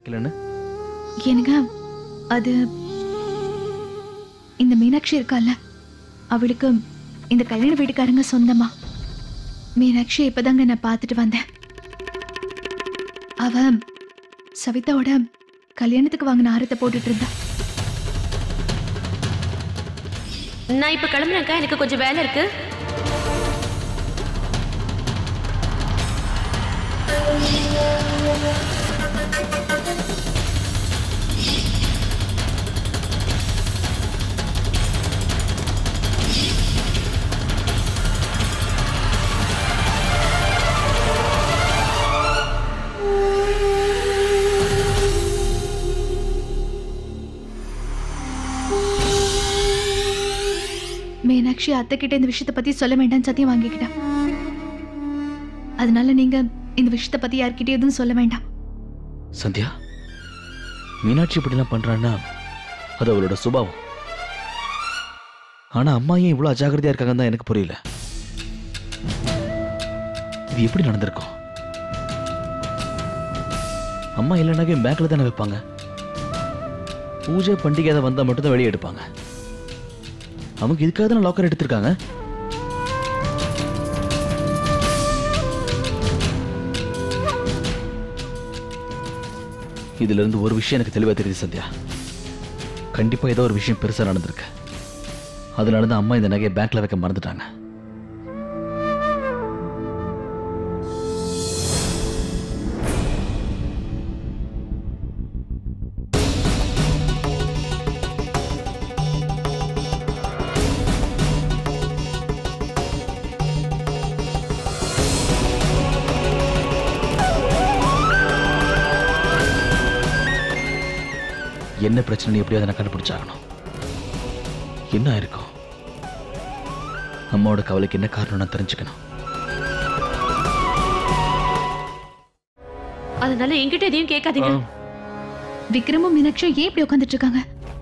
இல்லைன்னு எனக்கு அது இந்த மீனாட்சி இருக்கால அவளுக்கு இந்த கல்யாண வீட்டுக்காரங்க சொந்தமா மீனாட்சி இப்பதாங்க நான் பார்த்துட்டு வந்தேன் அவ சவிதாவோட கல்யாணத்துக்கு வாங்கின ஆரத்தை போட்டுட்டு இருந்தா நான் இப்ப கிளம்புறேன்க்கா எனக்கு கொஞ்சம் வேலை இருக்கு மீனாட்சி அத்தை கிட்ட இந்த விஷயத்தை பத்தி சொல்ல வேண்டாம்னு சத்தியம் வாங்கிக்கிட்டேன் அதனால நீங்க இந்த விஷயத்தை பத்தி யார்கிட்டயும் எதுவும் சொல்ல வேண்டாம் சந்தியா மீனாட்சி இப்படிலாம் பண்றான்னா அது அவளோட சுபாவம் ஆனா அம்மா ஏன் இவ்வளவு அஜாக்கிரதையா இருக்காங்கன்னு தான் எனக்கு புரியல இது எப்படி நடந்திருக்கும் அம்மா இல்லைனாவே பேங்க்ல தானே வைப்பாங்க பூஜை பண்டிகை அதை வந்தா மட்டும்தான் வெளியே எடுப்பாங்க அவங்க இதுக்காக தானே லாக்கர் எடுத்திருக்காங்க இதுல இருந்து ஒரு விஷயம் எனக்கு தெளிவா தெரியுது சந்தியா கண்டிப்பா ஏதோ ஒரு விஷயம் பெருசா நடந்திருக்கு அதனால தான் அம்மா இந்த நகையை பேங்க்ல வைக்க மறந்துட்டாங்க என்ன பிரச்சனை எப்படியாவது நான் கண்டுபிடிச்சாகணும் என்ன ஆயிருக்கும் அம்மாவோட கவலைக்கு என்ன காரணம் நான் தெரிஞ்சுக்கணும் அதனால என்கிட்ட எதையும் கேட்காதீங்க விக்ரமும் மீனாட்சியும் ஏன் இப்படி உட்காந்துட்டு இருக்காங்க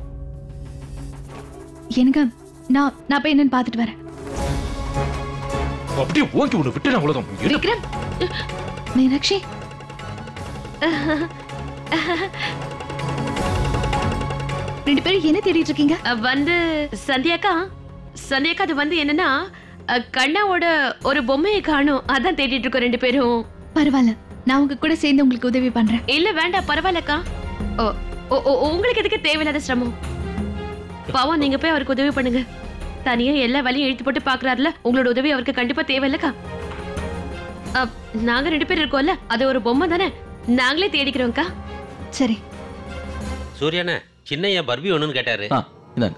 எனக்கு நான் நான் போய் என்னன்னு பார்த்துட்டு வரேன் அப்படியே ஓங்கி ஒன்று விட்டு நான் உலகம் என்ன விக்ரம் மீனாட்சி ரெண்டு பேரும் என்ன தேடிட்டு இருக்கீங்க அஹ், வந்து சந்தியாக்கா சந்தியாக்கா அது வந்து என்னன்னா அஹ், கண்ணாவோட ஒரு பொம்மையை காணும் அதான் தேடிட்டு இருக்கோம் ரெண்டு பேரும் பரவாயில்ல நான் உங்க கூட சேர்ந்து உங்களுக்கு உதவி பண்றேன் இல்ல வேண்டாம் பரவாயில்லக்கா ஓ, ஓ, ஓ, உங்களுக்கு எதுக்கு தேவையில்லாத சிரமம் பாவம் நீங்க போய் அவருக்கு உதவி பண்ணுங்க தனியா எல்லா வேலையும் இழுத்து போட்டு பாக்குறாருல உங்களோட உதவி அவருக்கு கண்டிப்பா தேவையில்லக்கா அப், நாங்க ரெண்டு பேர் இருக்கோம்ல அது ஒரு பொம்மை தானே நாங்களே தேடிக்கிறோம்க்கா சரி சூர்யாண்ணே சின்னையா பர்பி ஒண்ணுன்னு கேட்டாரு ஆ இந்தாங்க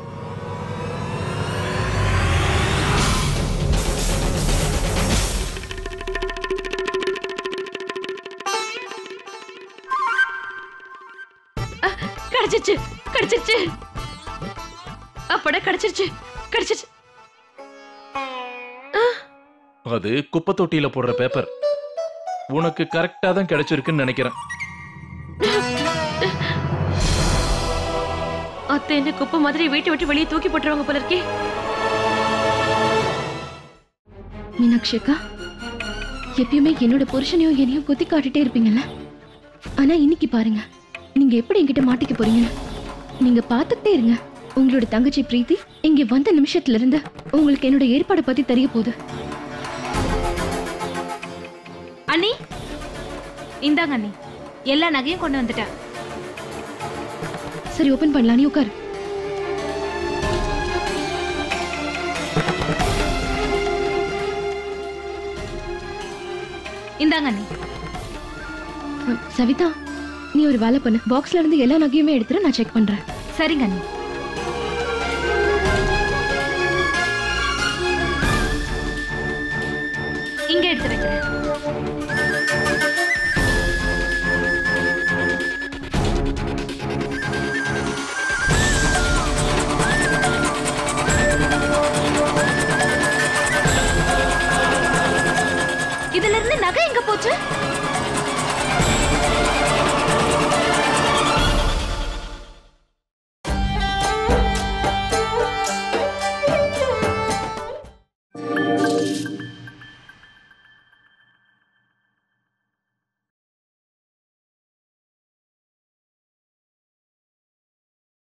கிடைச்சிருச்சு கிடைச்சிருச்சு அப்படா கிடைச்சிருச்சு கிடைச்சிருச்சு அது குப்பை தொட்டியில போடுற பேப்பர் உனக்கு கரெக்டா தான் கிடைச்சிருக்குன்னு நினைக்கிறேன் அத்தை என்ன குப்பை மாதிரி வீட்டை விட்டு வெளியே தூக்கி போட்டுருவாங்க போல இருக்கே மீனாட்சி அக்கா எப்பயுமே என்னோட புருஷனையும் என்னையும் குத்தி காட்டிட்டே இருப்பீங்கல்ல ஆனா இன்னைக்கு பாருங்க நீங்க எப்படி என்கிட்ட மாட்டிக்க போறீங்க நீங்க பார்த்துக்கிட்டே இருங்க உங்களோட தங்கச்சி பிரீத்தி இங்க வந்த நிமிஷத்துல இருந்து உங்களுக்கு என்னோட ஏற்பாடை பத்தி தெரிய போகுது அண்ணி இந்தாங்க அண்ணி எல்லா நகையும் கொண்டு வந்துட்டேன் சரி ஓபன் பண்ணலாம் நீ உட்காரு இந்தாங்க அண்ணி அஹ், சவிதா நீ ஒரு வேலை பண்ணு பாக்ஸ்ல இருந்து எல்லா நகையுமே எடுத்துரு நான் செக் பண்றேன் சரிங்க அண்ணி